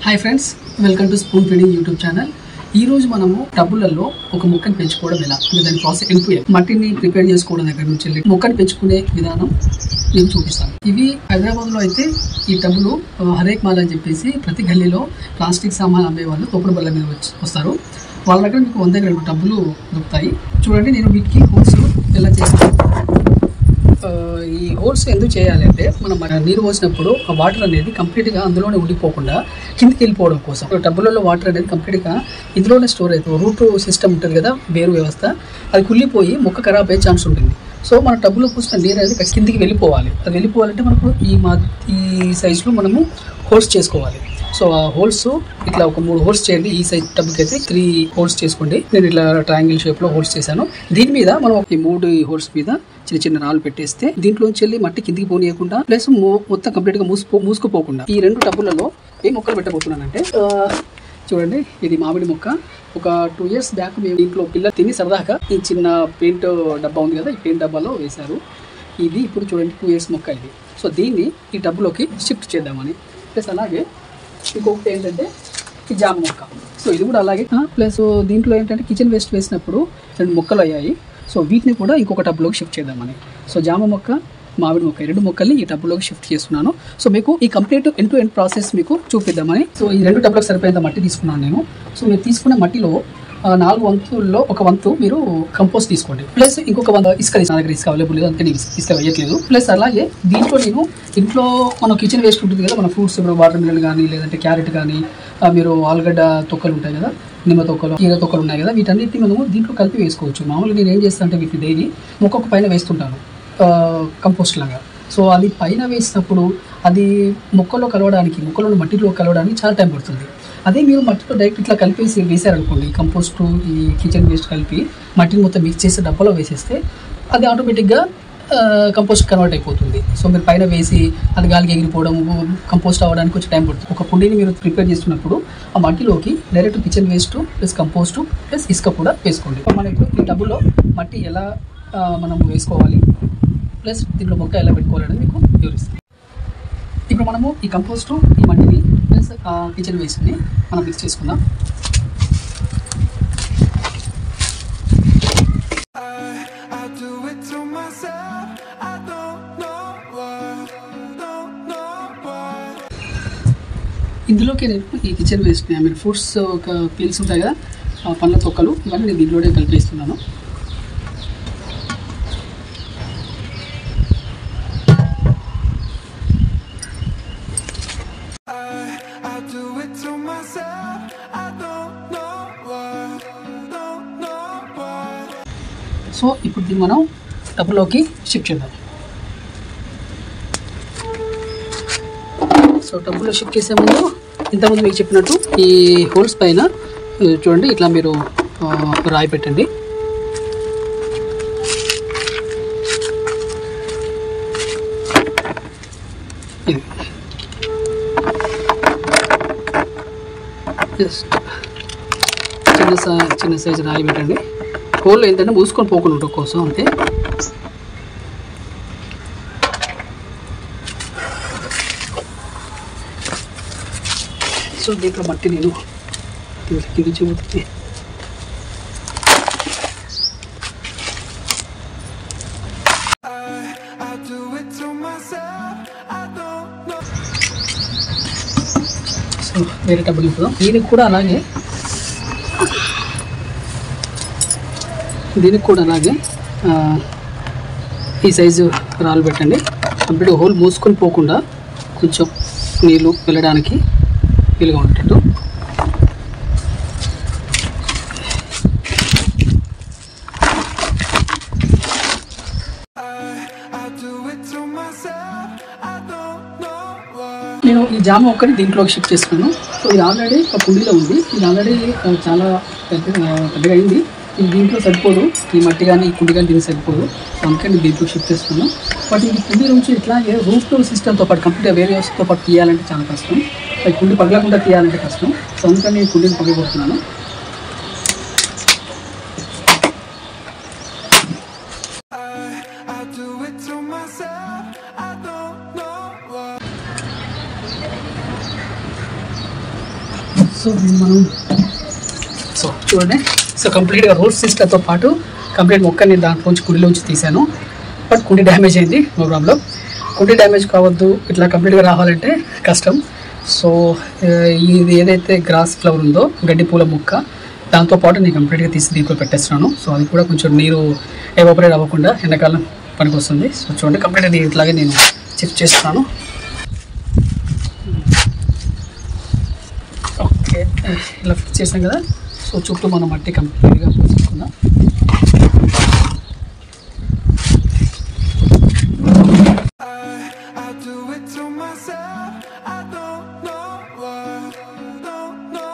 Hi friends welcome to spoon feeding YouTube channel ఈ రోజు మనము టబ్బులలో ఒక మొక్కను పెంచుకోవడం ఎలా అంటే దాని ప్రాసెస్ ఎంపీ మట్టిని ప్రిపేర్ చేసుకోవడం దగ్గర నుంచి వెళ్ళి మొక్కను పెంచుకునే విధానం నేను చూపిస్తాను ఇవి హైదరాబాద్ లో అయితే ఈ టబ్బులు ఆ, హరేక్ మాల్ అని చెప్పేసి ప్రతి గల్లీలో ప్లాస్టిక్ సామాన్ అమ్మే వాళ్ళు తోపుడు బల్ల మీద వచ్చి వస్తారు వాళ్ళ దగ్గర మీకు వంద రెండు టబ్బులు దొరుకుతాయి చూడండి నేను వీటికి హోల్స్ ఎలా చేస్తాను ఆ, ఈ హోల్స్ ఎందుకు చేయాలి అంటే మనం మన నీరు పోసినప్పుడు ఆ వాటర్ అనేది కంప్లీట్ గా అందులోనే ఉండిపోకుండా కిందికి వెళ్ళిపోవడం కోసం టబ్బులలో వాటర్ అనేది కంప్లీట్ గా ఇందులోనే స్టోర్ అవుతుంది రూట్ సిస్టమ్ ఉంటుంది కదా వేరు వ్యవస్థ అది కుళ్ళిపోయి మొక్క ఖరాబ్ అయ్యే ఛాన్స్ ఉంటుంది సో మన టబ్బులో పోసిన నీరు అనేది కిందికి వెళ్ళిపోవాలి అది వెళ్ళిపోవాలంటే మనకు ఈ మా ఈ సైజులో మనము హోల్స్ చేసుకోవాలి సో ఆ హోల్స్ ఇట్లా ఒక మూడు హోల్స్ చేయండి ఈ సైజ్ టబ్కి అయితే త్రీ హోల్స్ చేసుకోండి నేను ఇట్లా ట్రయాంగిల్ షేప్ లో హోల్స్ చేశాను దీని మీద మనం ఈ మూడు హోల్స్ మీద చిన్న చిన్న రాళ్ళు పెట్టేస్తే దీంట్లోంచి వెళ్ళి మట్టి కిందికి పోనీయకుండా ప్లస్ మొత్తం కంప్లీట్ గా మూసిపో మూసుకుపోకుండా ఈ రెండు టబ్బులలో ఏ మొక్కలు పెట్టబోతున్నానంటే ఆ, చూడండి ఇది మామిడి మొక్క ఒక టూ ఇయర్స్ బ్యాక్ మేము ఇంట్లో పిల్లలు తిని సరదాగా ఈ చిన్న పెయింట్ డబ్బా ఉంది కదా ఈ పెయింట్ డబ్బాలో వేశారు ఇది ఇప్పుడు చూడండి టూ ఇయర్స్ మొక్క ఇది సో దీన్ని ఈ టబ్బులోకి షిఫ్ట్ చేద్దామని ప్లస్ అలాగే ఇంకొకటి ఏంటంటే ఈ జామ మొక్క సో ఇది కూడా అలాగే ప్లస్ దీంట్లో ఏంటంటే కిచెన్ వేస్ట్ వేసినప్పుడు రెండు మొక్కలు అయ్యాయి సో వీటిని కూడా ఇంకొక టబ్లోకి షిఫ్ట్ చేద్దామని సో జామ మొక్క మామిడి మొక్క ఈ రెండు మొక్కల్ని ఈ టబ్లోకి షిఫ్ట్ చేస్తున్నాను సో మీకు ఈ complete end to end process మీకు చూపిద్దామని సో ఈ రెండు టబ్లకు సరిపోయేంత మట్టి తీసుకున్నాను నేను సో మీరు తీసుకున్న మట్టిలో ఆ, నాలుగు వంతుల్లో ఒక వంతు మీరు కంపోస్ట్ తీసుకోండి ప్లస్ ఇంకొక వంద ఇసుక తీసు- నా దగ్గర ఇసుక అవైలబుల్ లేదు అందుకని ఇసుక ఇసుక వేయట్లేదు ప్లస్ అలాగే దీంట్లో నేను ఇంట్లో మన కిచెన్ వేస్ట్ ఉంటుంది కదా మన ఫ్రూట్స్ ఇప్పుడు వాటర్ మిలన్ కానీ లేదంటే క్యారెట్ కానీ ఆ, మీరు ఆలుగడ్డ తొక్కలు ఉంటాయి కదా నిమ్మ తొక్కలు కీర తొక్కలు ఉన్నాయి కదా వీటన్నిటిని మనము దీంట్లో కలిపి వేసుకోవచ్చు మామూలుగా నేను ఏం చేస్తాను అంటే వీటిని డైలీ మొక్కకు పైన వేస్తుంటాను కంపోస్ట్ లాగా సో అది పైన వేసినప్పుడు అది మొక్కలో కలవడానికి మొక్కలో మట్టిలో కలవడానికి చాలా టైం పడుతుంది అదే మీరు మట్టిలో డైరెక్ట్ ఇట్లా కలిపేసి వేసారనుకోండి కంపోస్ట్ ఈ కిచెన్ వేస్ట్ కలిపి మట్టిని మొత్తం మిక్స్ చేసి డబ్బాలో వేసేస్తే అది ఆటోమేటిక్గా కంపోస్ట్ కన్వర్ట్ అయిపోతుంది సో మీరు పైన వేసి అది గాలికి ఎగిరిపోవడం కంపోస్ట్ అవ్వడానికి కొంచెం టైం పడుతుంది ఒక కుండీని మీరు ప్రిపేర్ చేస్తున్నప్పుడు ఆ మట్టిలోకి direct kitchen waste plus compost plus ఇసుక కూడా వేసుకోండి మనకు ఈ డబ్బులో మట్టి ఎలా ఆ, మనం వేసుకోవాలి ప్లస్ దీంట్లో మొక్క ఎలా పెట్టుకోవాలనేది మీకు వివరిస్తాను ఇప్పుడు మనము ఈ కంపోస్ట్ ఈ మట్టిని ప్లస్ కిచెన్ వేస్ట్ని మనం మిక్స్ చేసుకుందాం I do it to myself. I don't know why. Don't know why. ఇందులోకి నేను ఈ kitchen waste I mean fruits ఒక పీల్స్ ఉంటాయి కదా ఆ పండ్ల తొక్కలు ఇవన్నీ నేను దీంట్లోనే కలిపేస్తున్నాను I, I do it to myself. I don't know why. Don't know why. So ఇప్పుడు దీన్ని మనం టబ్లోకి షిఫ్ట్ చేద్దాం సో టబ్లో షిఫ్ట్ చేసే ముందు ఇంతకుముందు మీకు చెప్పినట్టు ఈ హోల్స్ పైన ఆ, చూడండి ఇట్లా మీరు ఆ, రాయి పెట్టండి ఇది జస్ట్ చిన్న సై- చిన్న సైజు రాయి పెట్టండి హోల్ ఏంటంటే మూసుకొని పోకుండా ఉండడం కోసం అంతే సో దీంట్లో మట్టి నేను దీంట్లో కింది చూపుతుంది I, I do it to myself. I don't know. So వేరే టబ్బులు ఇప్పుడు దీనికి కూడా అలాగే దీనికి కూడా అలాగే ఆ, ఈ సైజు రాళ్ళు పెట్టండి కంప్లీట్ హోల్ మూసుకొని పోకుండా కొంచెం నీళ్ళు వెళ్ళడానికి వీలుగా ఉండేటట్టు I, I do it to myself. I don't know why. నేను ఈ జామ ఒక్కటి దీంట్లోకి షిఫ్ట్ చేసుకున్నాను సో ఇది ఆల్రెడీ ఒక కుండీలో ఉంది ఇది ఆల్రెడీ ఆ, చాలా పెద్ద ఆ, పెద్దగా అయింది ఇది దీంట్లో సరిపోదు ఈ మట్టి కానీ ఈ కుండి కానీ దీనికి సరిపోదు సో అందుకని నేను దీంట్లో షిఫ్ట్ చేస్తున్నాను బట్ ఈ కుండీ నుంచి ఇట్లాగే రూట్ సిస్టమ్తో పాటు కంప్లీట్ వేరే వ్యవస్థతో పాటు తీయాలంటే చాలా కష్టం ఈ కుండి పగలకుండా తీయాలంటే కష్టం సో అందుకని ఈ కుండీని పగలగొడుతున్నాను I, I do it to myself. I don't know why. So దీన్ని మనం సో చూడండి సో కంప్లీట్గా రూట్ సిస్టర్తో పాటు కంప్లీట్ మొక్కని దాంట్లోంచి కుండీలోంచి తీశాను బట్ కుండీ డ్యామేజ్ అయింది నో ప్రాబ్లం కుండీ డ్యామేజ్ కావద్దు ఇట్లా కంప్లీట్గా రావాలంటే కష్టం సో ఆ, ఇది ఏదైతే గ్రాస్ ఫ్లవర్ ఉందో గడ్డి పూల మొక్క దాంతో పాటు నేను కంప్లీట్గా తీసి దీంట్లో పెట్టేస్తున్నాను సో అది కూడా కొంచెం నీరు ఎవాపరేట్ అవ్వకుండా ఎండాకాలం పనికి వస్తుంది సో చూడండి కంప్లీట్గా నేను ఇట్లాగే నేను షిఫ్ట్ చేస్తున్నాను ఓకే ఇలా ఫిక్స్ చేసాం కదా సో చుట్టూ మనం మట్టి కంప్లీట్గా పోసేసుకుందాం I, I do it to myself. I don't know why. Don't know.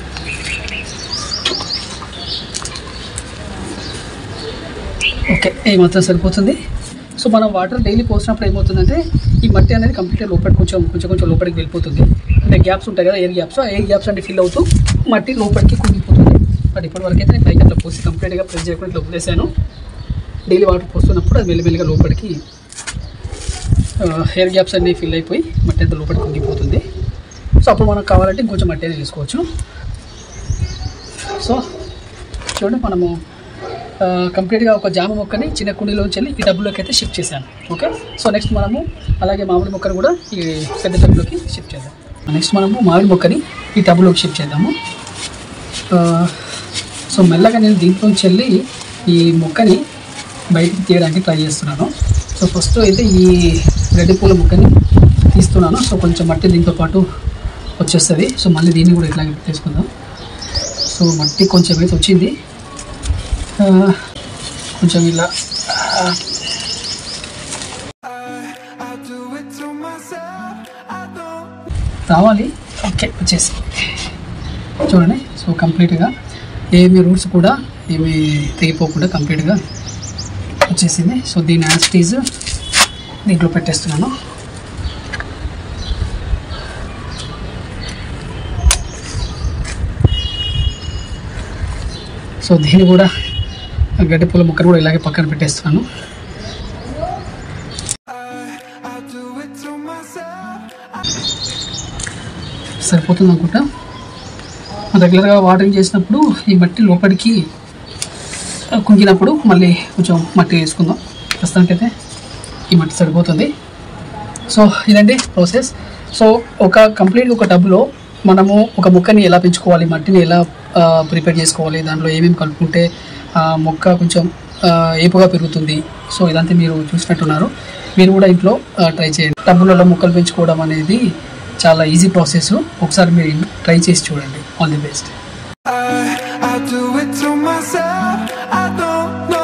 Okay ఈ మాత్రం సరిపోతుంది సో మనం వాటర్ డైలీ పోసినప్పుడు ఏమవుతుందంటే ఈ మట్టి అనేది కంప్లీట్గా లోపలికి కొంచెం కొంచెం కొంచెం లోపలికి వెళ్ళిపోతుంది అంటే గ్యాప్స్ ఉంటాయి కదా ఎయిర్ గ్యాప్స్ ఆ ఎయిర్ గ్యాప్స్ అంటే ఫిల్ అవుతూ మట్టి లోపలికి కుంగిపోతుంది బట్ ఇప్పటి వరకు అయితే నేను పైకి అట్లా పోసి కంప్లీట్గా ప్రెస్ చేయకుండా ఇట్లా వదిలేసాను డైలీ వాటర్ పోస్తున్నప్పుడు అది మెల్లిమెల్లిగా లోపలికి హెయిర్ గ్యాప్స్ అన్నీ ఫిల్ అయిపోయి మట్టి అంతా లోపలికి కుంగిపోతుంది సో అప్పుడు మనకు కావాలంటే ఇంకొంచెం మట్టి అనేది వేసుకోవచ్చు సో చూడండి మనము ఆ, కంప్లీట్గా ఒక జామ మొక్కని చిన్న కుండీలోంచి వెళ్ళి ఈ డబ్బులోకి అయితే షిఫ్ట్ చేశాను ఓకే సో నెక్స్ట్ మనము అలాగే మామిడి మొక్కను కూడా ఈ పెద్ద టబ్లోకి షిఫ్ట్ చేద్దాం నెక్స్ట్ మనము మామిడి మొక్కని ఈ టబ్లోకి షిఫ్ట్ చేద్దాము ఆ, సో మెల్లగా నేను దీంట్లోంచి వెళ్ళి ఈ మొక్కని బయటికి తీయడానికి ట్రై చేస్తున్నాను సో ఫస్ట్ అయితే ఈ గడ్డి పూల మొక్కని తీస్తున్నాను సో కొంచెం మట్టి దీంతో పాటు వచ్చేస్తుంది సో మళ్ళీ దీన్ని కూడా ఇట్లాగే తీసుకుందాం సో మట్టి కొంచెం అయితే వచ్చింది ఆ, కొంచెం ఇలా ఆ, I, I do it to myself. I don't. రావాలి ఓకే వచ్చేసి చూడండి సో కంప్లీట్గా ఏమి రూట్స్ కూడా ఏమి తెగిపోకుండా కంప్లీట్గా వచ్చేసింది సో దీని యాస్టీజ్ దీంట్లో పెట్టేస్తున్నాను సో దీన్ని కూడా గడ్డి పూల మొక్కను కూడా ఇలాగే పక్కన పెట్టేస్తున్నాను I, I do it to myself. సరిపోతుంది అనుకుంటా రెగ్యులర్గా వాటరింగ్ చేసినప్పుడు ఈ మట్టి లోపలికి కుంగినప్పుడు మళ్ళీ కొంచెం మట్టి వేసుకుందాం ప్రస్తుతానికైతే ఈ మట్టి సరిపోతుంది సో ఇదండి ప్రాసెస్ సో ఒక కంప్లీట్ ఒక టబ్లో మనము ఒక మొక్కని ఎలా పెంచుకోవాలి మట్టిని ఎలా ప్రిపేర్ చేసుకోవాలి దాంట్లో ఏమేమి కలుపుకుంటే ఆ మొక్క కొంచెం ఆ, ఏపుగా పెరుగుతుంది సో ఇదంతా మీరు చూసినట్టున్నారు మీరు కూడా ఇంట్లో ట్రై చేయండి టబ్బులలో మొక్కలు పెంచుకోవడం అనేది చాలా ఈజీ ప్రాసెస్ ఒకసారి మీరు ట్రై చేసి చూడండి all the best I, I do it to myself. I don't know.